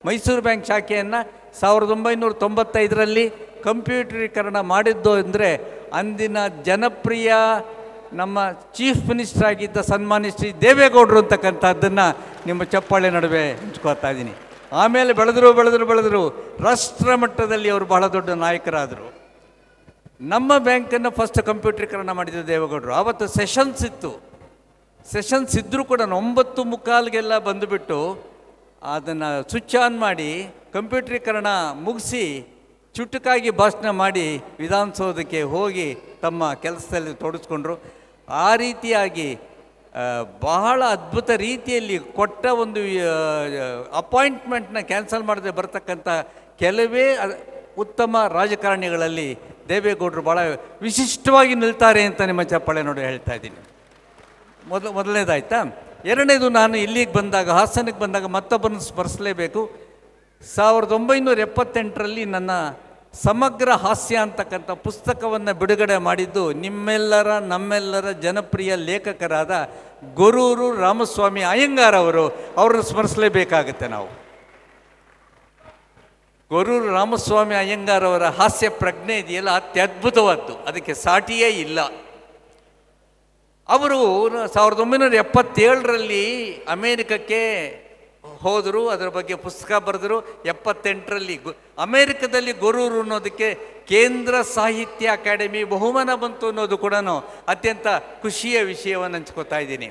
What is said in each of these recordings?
Mysuru bank ಶಾಖೆಯನ್ನು ಸಾವಿರದ ಒಂಬೈನೂರ ತೊಂಬತ್ತೈದರಲ್ಲಿ ಕಂಪ್ಯೂಟರೀಕರಣ ಮಾಡಿದ್ದು ಅಂದರೆ ಅಂದಿನ ಜನಪ್ರಿಯ ನಮ್ಮ ಚೀಫ್ ಮಿನಿಸ್ಟರ್ ಆಗಿದ್ದ ಸನ್ಮಾನ್ಯ ಶ್ರೀ ದೇವೇಗೌಡರು ಅಂತಕ್ಕಂಥದ್ದನ್ನು ನಿಮ್ಮ ಚಪ್ಪಾಳೆ ನಡುವೆ ಹಂಚ್ಕೋತಾ ಇದ್ದೀನಿ ಆಮೇಲೆ ಬೆಳೆದರು ಬೆಳೆದರು ಬೆಳೆದರು ರಾಷ್ಟ್ರ ಮಟ್ಟದಲ್ಲಿ ಅವರು ಬಹಳ ದೊಡ್ಡ ನಾಯಕರಾದರು ನಮ್ಮ ಬ್ಯಾಂಕನ್ನು ಫಸ್ಟ್ ಕಂಪ್ಯೂಟರೀಕರಣ ಮಾಡಿದ್ದು ದೇವೇಗೌಡರು ಆವತ್ತು ಸೆಷನ್ಸ್ ಇತ್ತು ಸೆಷನ್ಸ್ ಇದ್ದರೂ ಕೂಡ ಒಂಬತ್ತು ಮುಕ್ಕಾಲ್ಗೆಲ್ಲ ಬಂದುಬಿಟ್ಟು ಅದನ್ನು ಸ್ವಿಚ್ ಆನ್ ಮಾಡಿ ಕಂಪ್ಯೂಟರೀಕರಣ ಮುಗಿಸಿ ಚುಟುಕಾಗಿ ಭಾಷಣ ಮಾಡಿ ವಿಧಾನಸೌಧಕ್ಕೆ ಹೋಗಿ ತಮ್ಮ ಕೆಲಸದಲ್ಲಿ ತೊಡಗಿಸ್ಕೊಂಡ್ರು ಆ ರೀತಿಯಾಗಿ ಆ, ಬಹಳ ಅದ್ಭುತ ರೀತಿಯಲ್ಲಿ ಕೊಟ್ಟ ಒಂದು ಅಪಾಯಿಂಟ್ಮೆಂಟ್ನ ಕ್ಯಾನ್ಸಲ್ ಮಾಡದೆ ಬರ್ತಕ್ಕಂಥ ಕೆಲವೇ ಅ- ಉತ್ತಮ ರಾಜಕಾರಣಿಗಳಲ್ಲಿ ದೇವೇಗೌಡರು ಭಾಳ ವಿಶಿಷ್ಟವಾಗಿ ನಿಲ್ತಾರೆ ಅಂತ ನಿಮ್ಮ ಚಪ್ಪಾಳೆ ನೋಡಿ ಹೇಳ್ತಾ ಇದ್ದೀನಿ ಮೊದಲು ಮೊದಲನೇದಾಯ್ತಾ ಎರಡನೇದು ನಾನು ಇಲ್ಲಿಗೆ ಬಂದಾಗ ಹಾಸನಕ್ಕೆ ಬಂದಾಗ ಮತ್ತೊಬ್ಬರನ್ನು ಸ್ಮರಿಸಲೇಬೇಕು ಸಾವಿರದ ಒಂಬೈನೂರ ಎಪ್ಪತ್ತೆಂಟರಲ್ಲಿ ನನ್ನ ಸಮಗ್ರ ಹಾಸ್ಯ ಅಂತಕ್ಕಂಥ ಪುಸ್ತಕವನ್ನು ಬಿಡುಗಡೆ ಮಾಡಿದ್ದು ನಿಮ್ಮೆಲ್ಲರ ನಮ್ಮೆಲ್ಲರ ಜನಪ್ರಿಯ ಲೇಖಕರಾದ ಗೊರೂರು ರಾಮಸ್ವಾಮಿ ಅಯ್ಯಂಗಾರ್ ಅವರು ಅವರನ್ನು ಸ್ಮರಿಸಲೇಬೇಕಾಗುತ್ತೆ ನಾವು ಗೊರೂರು ರಾಮಸ್ವಾಮಿ ಅಯ್ಯಂಗಾರ್ ಅವರ ಹಾಸ್ಯ ಪ್ರಜ್ಞೆ ಇದೆಯಲ್ಲ ಅತ್ಯದ್ಭುತವಾದ್ದು ಅದಕ್ಕೆ ಸಾಟಿಯೇ ಇಲ್ಲ ಅವರು ಸಾವಿರದ ಒಂಬೈನೂರ ಎಪ್ಪತ್ತೇಳರಲ್ಲಿ ಅಮೇರಿಕಕ್ಕೆ ಹೋದರು ಅದರ ಬಗ್ಗೆ ಪುಸ್ತಕ ಬರೆದರು ಎಪ್ಪತ್ತೆಂಟರಲ್ಲಿ ಗು ಅಮೇರಿಕದಲ್ಲಿ ಗೊರೂರು ಅನ್ನೋದಕ್ಕೆ ಕೇಂದ್ರ ಸಾಹಿತ್ಯ ಅಕಾಡೆಮಿ ಬಹುಮಾನ ಬಂತು ಅನ್ನೋದು ಕೂಡ ಅತ್ಯಂತ ಖುಷಿಯ ವಿಷಯವನ್ನು ಹಂಚ್ಕೋತಾ ಇದ್ದೀನಿ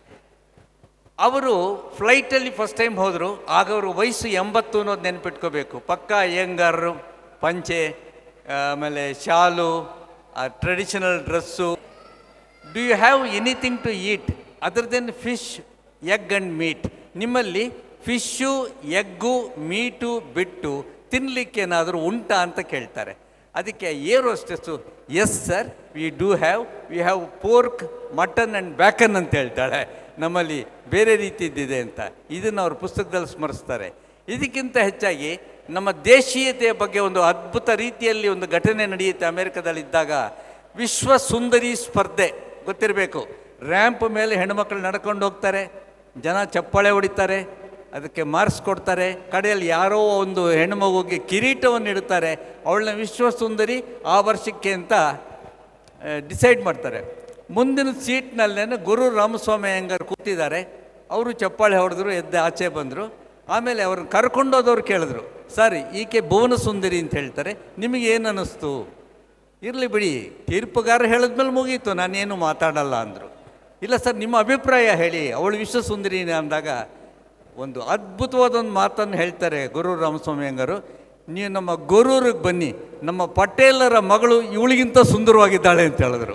ಅವರು ಫ್ಲೈಟಲ್ಲಿ ಫಸ್ಟ್ ಟೈಮ್ ಹೋದರು ಆಗ ಅವರು ವಯಸ್ಸು ಎಂಬತ್ತು ಅನ್ನೋದು ನೆನ್ಪಿಟ್ಕೋಬೇಕು ಪಕ್ಕ ಅಯ್ಯಂಗಾರರು ಪಂಚೆ ಆಮೇಲೆ shawl traditional dress do you have anything to eat other than fish egg and meat ನಿಮ್ಮಲ್ಲಿ ಫಿಶ್ಶು ಎಗ್ಗು ಮೀಟು ಬಿಟ್ಟು ತಿನ್ನಲಿಕ್ಕೆ ಏನಾದರೂ ಉಂಟಾ ಅಂತ ಕೇಳ್ತಾರೆ ಅದಕ್ಕೆ air hostess yes sir we do have we have pork mutton and bacon ಅಂತ ಹೇಳ್ತಾಳೆ ನಮ್ಮಲ್ಲಿ ಬೇರೆ ರೀತಿದ್ದಿದೆ ಅಂತ ಇದನ್ನು ಅವ್ರ ಪುಸ್ತಕದಲ್ಲಿ ಸ್ಮರಿಸ್ತಾರೆ ಇದಕ್ಕಿಂತ ಹೆಚ್ಚಾಗಿ ನಮ್ಮ ದೇಶೀಯತೆಯ ಬಗ್ಗೆ ಒಂದು ಅದ್ಭುತ ರೀತಿಯಲ್ಲಿ ಒಂದು ಘಟನೆ ನಡೆಯುತ್ತೆ ಅಮೆರಿಕದಲ್ಲಿದ್ದಾಗ ವಿಶ್ವ ಸುಂದರಿ ಸ್ಪರ್ಧೆ ಗೊತ್ತಿರಬೇಕು ರ್ಯಾಂಪ್ ಮೇಲೆ ಹೆಣ್ಮಕ್ಳು ನಡ್ಕೊಂಡು ಹೋಗ್ತಾರೆ ಜನ ಚಪ್ಪಾಳೆ ಹೊಡಿತಾರೆ ಅದಕ್ಕೆ ಮಾರ್ಕ್ಸ್ ಕೊಡ್ತಾರೆ ಕಡೆಯಲ್ಲಿ ಯಾರೋ ಒಂದು ಹೆಣ್ಮಗುಗೆ ಕಿರೀಟವನ್ನು ಇಡ್ತಾರೆ ಅವಳನ್ನ ವಿಶ್ವ ಸುಂದರಿ ಆ ವರ್ಷಕ್ಕೆ ಅಂತ ಡಿಸೈಡ್ ಮಾಡ್ತಾರೆ ಮುಂದಿನ ಸೀಟ್ನಲ್ಲೇ ಗುರು ರಾಮಸ್ವಾಮಿ ಅಯ್ಯಂಗಾರ್ ಕೂತಿದ್ದಾರೆ ಅವರು ಚಪ್ಪಾಳೆ ಹೊಡೆದ್ರು ಎದ್ದು ಆಚೆ ಬಂದರು ಆಮೇಲೆ ಅವ್ರನ್ನ ಕರ್ಕೊಂಡೋದವ್ರು ಕೇಳಿದ್ರು ಸರ್ ಈಕೆ ಭುವನ ಸುಂದರಿ ಅಂತ ಹೇಳ್ತಾರೆ ನಿಮಗೆ ಏನು ಅನ್ನಿಸ್ತು ಇರಲಿ ಬಿಡಿ ತೀರ್ಪುಗಾರ ಹೇಳಿದ್ಮೇಲೆ ಮುಗೀತು ನಾನೇನು ಮಾತಾಡಲ್ಲ ಅಂದರು ಇಲ್ಲ ಸರ್ ನಿಮ್ಮ ಅಭಿಪ್ರಾಯ ಹೇಳಿ ಅವಳು ವಿಶ್ವ ಸುಂದರಿನೇ ಅಂದಾಗ ಒಂದು ಅದ್ಭುತವಾದ ಒಂದು ಮಾತನ್ನು ಹೇಳ್ತಾರೆ ಗುರು ರಾಮಸ್ವಾಮಿ ಅಯ್ಯಂಗಾರು ನೀವು ನಮ್ಮ ಗೊರೂರಿಗೆ ಬನ್ನಿ ನಮ್ಮ ಪಟೇಲರ ಮಗಳು ಇವಳಿಗಿಂತ ಸುಂದರವಾಗಿದ್ದಾಳೆ ಅಂತ ಹೇಳಿದ್ರು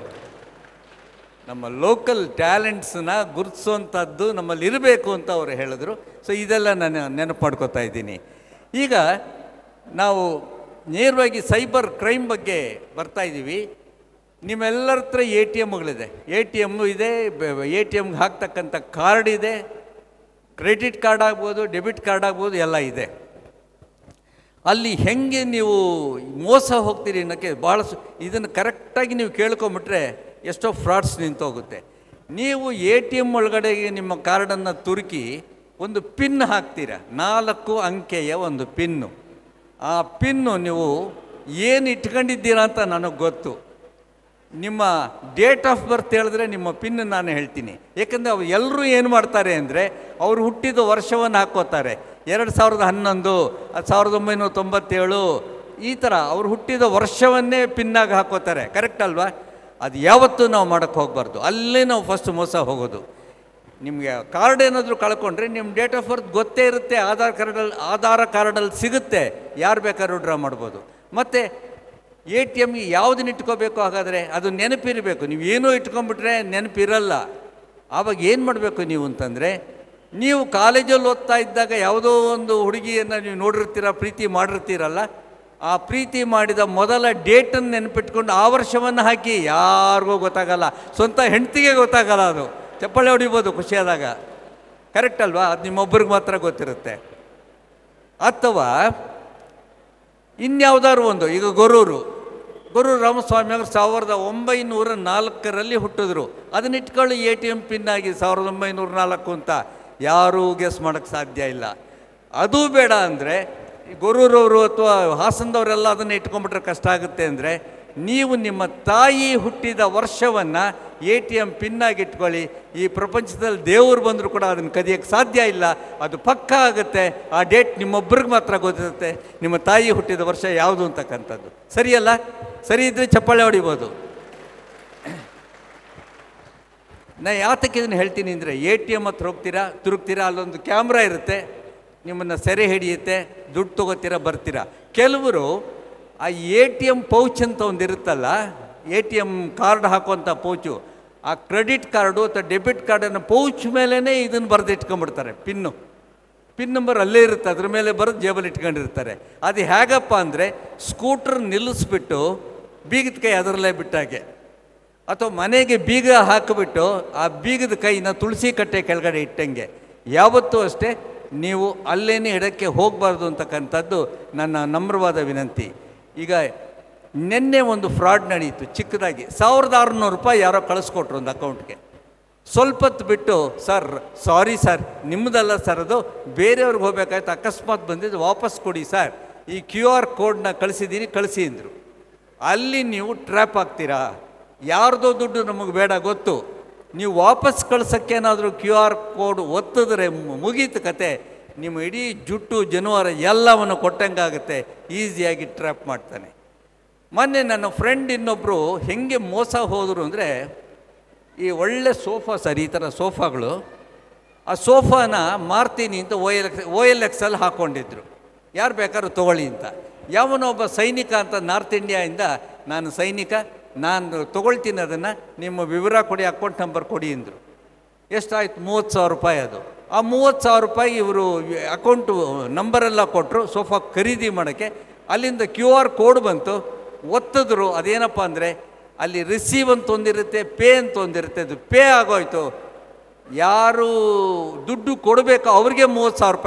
ನಮ್ಮ ಲೋಕಲ್ ಟ್ಯಾಲೆಂಟ್ಸನ್ನ ಗುರುತಿಸುವಂಥದ್ದು ನಮ್ಮಲ್ಲಿ ಇರಬೇಕು ಅಂತ ಅವರು ಹೇಳಿದ್ರು ಸೊ ಇದೆಲ್ಲ ನಾನು ನೆನಪು ಮಾಡ್ಕೋತಾ ಇದ್ದೀನಿ ಈಗ ನಾವು ನೇರವಾಗಿ ಸೈಬರ್ ಕ್ರೈಮ್ ಬಗ್ಗೆ ಬರ್ತಾ ಇದ್ದೀವಿ ನಿಮ್ಮೆಲ್ಲರ ಹತ್ರ ಎ ಟಿ ಎಮ್ಗಳಿದೆ ಎ ಟಿ ಎಮ್ಮು ಇದೆ ಎ ಟಿ ಎಮ್ಗೆ ಹಾಕ್ತಕ್ಕಂಥ ಕಾರ್ಡ್ ಇದೆ ಕ್ರೆಡಿಟ್ ಕಾರ್ಡ್ ಆಗ್ಬೋದು ಡೆಬಿಟ್ ಕಾರ್ಡ್ ಆಗ್ಬೋದು ಎಲ್ಲ ಇದೆ ಅಲ್ಲಿ ಹೆಂಗೆ ನೀವು ಮೋಸ ಹೋಗ್ತೀರಿ ಅನ್ನೋಕ್ಕೆ ಭಾಳ ಸು ಇದನ್ನು ಕರೆಕ್ಟಾಗಿ ನೀವು ಕೇಳ್ಕೊಂಬಿಟ್ರೆ ಎಷ್ಟೋ ಫ್ರಾಡ್ಸ್ ನಿಂತೋಗುತ್ತೆ ನೀವು ಎ ಟಿ ಎಮ್ ಒಳಗಡೆಗೆ ನಿಮ್ಮ ಕಾರ್ಡನ್ನು ತುರುಕಿ ಒಂದು ಪಿನ್ ಹಾಕ್ತೀರ ನಾಲ್ಕು ಅಂಕೆಯ ಒಂದು ಪಿನ್ನು ಆ ಪಿನ್ನು ನೀವು ಏನು ಇಟ್ಕೊಂಡಿದ್ದೀರಾ ಅಂತ ನನಗೆ ಗೊತ್ತು ನಿಮ್ಮ ಡೇಟ್ ಆಫ್ ಬರ್ತ್ ಹೇಳಿದ್ರೆ ನಿಮ್ಮ ಪಿನ್ ನಾನು ಹೇಳ್ತೀನಿ ಏಕೆಂದರೆ ಅವ್ರು ಎಲ್ಲರೂ ಏನು ಮಾಡ್ತಾರೆ ಅಂದರೆ ಅವರು ಹುಟ್ಟಿದ ವರ್ಷವನ್ನು ಹಾಕ್ಕೋತಾರೆ ಎರಡು ಸಾವಿರದ ಹನ್ನೊಂದು ಅದು ಸಾವಿರದ ಒಂಬೈನೂರ ತೊಂಬತ್ತೇಳು ಈ ಥರ ಅವ್ರು ಹುಟ್ಟಿದ ವರ್ಷವನ್ನೇ ಪಿನ್ನಾಗಿ ಹಾಕ್ಕೋತಾರೆ ಕರೆಕ್ಟ್ ಅಲ್ವಾ ಅದು ಯಾವತ್ತೂ ನಾವು ಮಾಡೋಕ್ಕೆ ಹೋಗಬಾರ್ದು ಅಲ್ಲೇ ನಾವು ಫಸ್ಟ್ ಮೋಸ ಹೋಗೋದು ನಿಮಗೆ ಕಾರ್ಡ್ ಏನಾದರೂ ಕಳ್ಕೊಂಡ್ರೆ ನಿಮ್ಮ ಡೇಟ್ ಆಫ್ ಬರ್ತ್ ಗೊತ್ತೇ ಇರುತ್ತೆ ಆಧಾರ್ ಕಾರ್ಡಲ್ಲಿ ಆಧಾರ ಕಾರ್ಡಲ್ಲಿ ಸಿಗುತ್ತೆ ಯಾರು ಬೇಕಾದ್ರೂ ಡ್ರಾ ಮಾಡ್ಬೋದು ಮತ್ತು ಎ ಟಿ ಎಮ್ಗೆ ಯಾವುದನ್ನ ಇಟ್ಕೋಬೇಕು ಹಾಗಾದರೆ ಅದು ನೆನಪಿರಬೇಕು ನೀವು ಏನೋ ಇಟ್ಕೊಂಡ್ಬಿಟ್ರೆ ನೆನಪಿರಲ್ಲ ಆವಾಗ ಏನು ಮಾಡಬೇಕು ನೀವು ಅಂತಂದರೆ ನೀವು ಕಾಲೇಜಲ್ಲಿ ಓದ್ತಾ ಇದ್ದಾಗ ಯಾವುದೋ ಒಂದು ಹುಡುಗಿಯನ್ನು ನೀವು ನೋಡಿರ್ತೀರ ಪ್ರೀತಿ ಮಾಡಿರ್ತೀರಲ್ಲ ಆ ಪ್ರೀತಿ ಮಾಡಿದ ಮೊದಲ ಡೇಟನ್ನು ನೆನಪಿಟ್ಕೊಂಡು ಆ ವರ್ಷವನ್ನು ಹಾಕಿ ಯಾರಿಗೂ ಗೊತ್ತಾಗಲ್ಲ ಸ್ವಂತ ಹೆಂಡತಿಗೆ ಗೊತ್ತಾಗಲ್ಲ ಅದು ಚಪ್ಪಾಳೆ ಹೊಡಿಬೋದು ಖುಷಿಯಾದಾಗ ಕರೆಕ್ಟ್ ಅಲ್ವಾ ಅದು ನಿಮ್ಮೊಬ್ಬರಿಗೆ ಮಾತ್ರ ಗೊತ್ತಿರುತ್ತೆ ಅಥವಾ ಇನ್ಯಾವುದಾದ್ರು ಒಂದು ಈಗ ಗೊರೂರು ಗೊರೂರು ರಾಮಸ್ವಾಮಿ ಅವರು ಸಾವಿರದ ಒಂಬೈನೂರ ನಾಲ್ಕರಲ್ಲಿ ಹುಟ್ಟಿದ್ರು ಅದನ್ನ ಇಟ್ಕೊಳ್ಳಿ ಎ ಟಿ ಎಮ್ ಪಿನ್ ಆಗಿ ಸಾವಿರದ ಒಂಬೈನೂರ ನಾಲ್ಕು ಅಂತ ಯಾರೂ ಗೆಸ್ ಮಾಡೋಕ್ಕೆ ಸಾಧ್ಯ ಇಲ್ಲ ಅದೂ ಬೇಡ ಅಂದರೆ ಗೊರೂರವರು ಅಥವಾ ಹಾಸನದವರೆಲ್ಲ ಅದನ್ನು ಇಟ್ಕೊಂಡ್ಬಿಟ್ರೆ ಕಷ್ಟ ಆಗುತ್ತೆ ಅಂದರೆ ನೀವು ನಿಮ್ಮ ತಾಯಿ ಹುಟ್ಟಿದ ವರ್ಷವನ್ನು ಎ ಟಿ ಎಮ್ ಪಿನ್ನಾಗಿ ಇಟ್ಕೊಳ್ಳಿ ಈ ಪ್ರಪಂಚದಲ್ಲಿ ದೇವರು ಬಂದರೂ ಕೂಡ ಅದನ್ನು ಕದಿಯೋಕ್ಕೆ ಸಾಧ್ಯ ಇಲ್ಲ ಅದು ಪಕ್ಕಾ ಆಗುತ್ತೆ ಆ ಡೇಟ್ ನಿಮ್ಮೊಬ್ಬರಿಗೆ ಮಾತ್ರ ಗೊತ್ತಿರುತ್ತೆ ನಿಮ್ಮ ತಾಯಿ ಹುಟ್ಟಿದ ವರ್ಷ ಯಾವುದು ಅಂತಕ್ಕಂಥದ್ದು ಸರಿಯಲ್ಲ ಸರಿ ಇದ್ದರೆ ಚಪ್ಪಾಳೆ ಹೊಡಿಬೋದು ನಾ ಯಾತಕ್ಕೆ ಇದನ್ನು ಹೇಳ್ತೀನಿ ಅಂದರೆ ಎ ಟಿ ಎಮ್ ಹತ್ರ ಹೋಗ್ತೀರಾ ತಿರುಗ್ತೀರಾ ಅಲ್ಲೊಂದು ಕ್ಯಾಮ್ರಾ ಇರುತ್ತೆ ನಿಮ್ಮನ್ನು ಸೆರೆ ಹಿಡಿಯುತ್ತೆ ದುಡ್ಡು ತೊಗೋತೀರಾ ಬರ್ತೀರಾ ಕೆಲವರು ಆ ಎ ಟಿ ಎಮ್ ಪೌಚ್ ಅಂತ ಒಂದು ಇರುತ್ತಲ್ಲ ಎ ಟಿ ಎಮ್ ಕಾರ್ಡ್ ಹಾಕುವಂಥ ಪೌಚು ಆ ಕ್ರೆಡಿಟ್ ಕಾರ್ಡು ಅಥವಾ ಡೆಬಿಟ್ ಕಾರ್ಡನ್ನು ಪೌಚ್ ಮೇಲೇ ಇದನ್ನು ಬರೆದು ಇಟ್ಕೊಂಡ್ಬಿಡ್ತಾರೆ ಪಿನ್ನು ಪಿನ್ ನಂಬರ್ ಅಲ್ಲೇ ಇರುತ್ತೆ ಅದ್ರ ಮೇಲೆ ಬರೆದು ಜೇಬಲ್ಲಿ ಇಟ್ಕೊಂಡಿರ್ತಾರೆ ಅದು ಹೇಗಪ್ಪ ಅಂದರೆ ಸ್ಕೂಟ್ರ್ ನಿಲ್ಲಿಸ್ಬಿಟ್ಟು ಬೀಗದ ಕೈ ಅದರಲ್ಲೇ ಬಿಟ್ಟಾಗೆ ಅಥವಾ ಮನೆಗೆ ಬೀಗ ಹಾಕಿಬಿಟ್ಟು ಆ ಬೀಗದ ಕೈನ ತುಳಸಿ ಕಟ್ಟೆ ಕೆಳಗಡೆ ಇಟ್ಟಂಗೆ ಯಾವತ್ತೂ ಅಷ್ಟೇ ನೀವು ಅಲ್ಲೇನೇ ಇಡಕ್ಕೆ ಹೋಗಬಾರ್ದು ಅಂತಕ್ಕಂಥದ್ದು ನನ್ನ ನಮ್ರವಾದ ವಿನಂತಿ ಈಗ ನಿನ್ನೆ ಒಂದು ಫ್ರಾಡ್ ನಡೀತು ಚಿಕ್ಕದಾಗಿ ಸಾವಿರದ ಆರುನೂರು ರೂಪಾಯಿ ಯಾರೋ ಕಳಿಸ್ಕೊಟ್ರು ಒಂದು ಅಕೌಂಟ್ಗೆ ಸ್ವಲ್ಪ ಹೊತ್ತು ಬಿಟ್ಟು ಸರ್ ಸಾರಿ ಸರ್ ನಿಮ್ಮದಲ್ಲ ಸರ್ ಅದು ಬೇರೆಯವ್ರಿಗೆ ಹೋಗ್ಬೇಕಾಯ್ತು ಅಕಸ್ಮಾತ್ ಬಂದಿದ್ದು ವಾಪಸ್ ಕೊಡಿ ಸರ್ ಈ ಕ್ಯೂ ಆರ್ ಕೋಡ್ನ ಕಳಿಸಿದ್ದೀನಿ ಕಳಿಸಿ ಅಂದರು ಅಲ್ಲಿ ನೀವು ಟ್ರ್ಯಾಪ್ ಆಗ್ತೀರಾ ಯಾರ್ದೋ ದುಡ್ಡು ನಮಗೆ ಬೇಡ ಗೊತ್ತು ನೀವು ವಾಪಸ್ ಕಳ್ಸೋಕ್ಕೇನಾದರೂ ಕ್ಯೂ ಆರ್ ಕೋಡ್ ಒತ್ತಿದ್ರೆ ಮು- ಮುಗೀತು ಕತೆ ನಿಮ್ಮ ಇಡೀ ಜುಟ್ಟು ಜನವಾರ ಎಲ್ಲವನ್ನು ಕೊಟ್ಟಂಗಾಗುತ್ತೆ ಈಸಿಯಾಗಿ ಟ್ರ್ಯಾಪ್ ಮಾಡ್ತಾನೆ ಮೊನ್ನೆ ನನ್ನ ಫ್ರೆಂಡ್ ಇನ್ನೊಬ್ಬರು ಹೆಂಗೆ ಮೋಸ ಹೋದರು ಅಂದರೆ ಈ ಒಳ್ಳೆ ಸೋಫಾ ಸರ್ ಈ ಥರ ಸೋಫಾಗಳು ಆ ಸೋಫಾನ ಮಾರ್ತೀನಿ ಅಂತ O L X O L ಎಕ್ಸಲ್ಲಿ ಹಾಕ್ಕೊಂಡಿದ್ರು ಯಾರು ಬೇಕಾದ್ರೂ ತೊಗೊಳ್ಳಿ ಅಂತ ಯಾವನೊಬ್ಬ ಸೈನಿಕ ಅಂತ ನಾರ್ತ್ ಇಂಡಿಯಾಯಿಂದ ನಾನು ಸೈನಿಕ ನಾನು ತೊಗೊಳ್ತೀನಿ ಅದನ್ನು ನಿಮ್ಮ ವಿವರ ಕೊಡಿ ಅಕೌಂಟ್ ನಂಬರ್ ಕೊಡಿ ಅಂದರು ಎಷ್ಟಾಯ್ತು ಮೂವತ್ತು ಸಾವಿರ ರೂಪಾಯಿ ಅದು ಆ ಮೂವತ್ತು ಸಾವಿರ ರೂಪಾಯಿ ಇವರು ಅಕೌಂಟು ನಂಬರೆಲ್ಲ ಕೊಟ್ಟರು ಸೋಫಾ ಖರೀದಿ ಮಾಡೋಕ್ಕೆ ಅಲ್ಲಿಂದ ಕ್ಯೂ ಆರ್ ಕೋಡ್ ಬಂತು ಒತ್ತಿದ್ರು ಅದೇನಪ್ಪ ಅಂದರೆ ಅಲ್ಲಿ ರಿಸೀವ್ ಅಂತ ಒಂದಿರುತ್ತೆ ಪೇ ಅಂತ ಒಂದಿರುತ್ತೆ ಅದು ಪೇ ಆಗೋಯ್ತು ಯಾರು ದುಡ್ಡು ಕೊಡಬೇಕು ಅವ್ರಿಗೆ ಮೂವತ್ತು ಸಾವಿರ ರೂಪಾಯಿ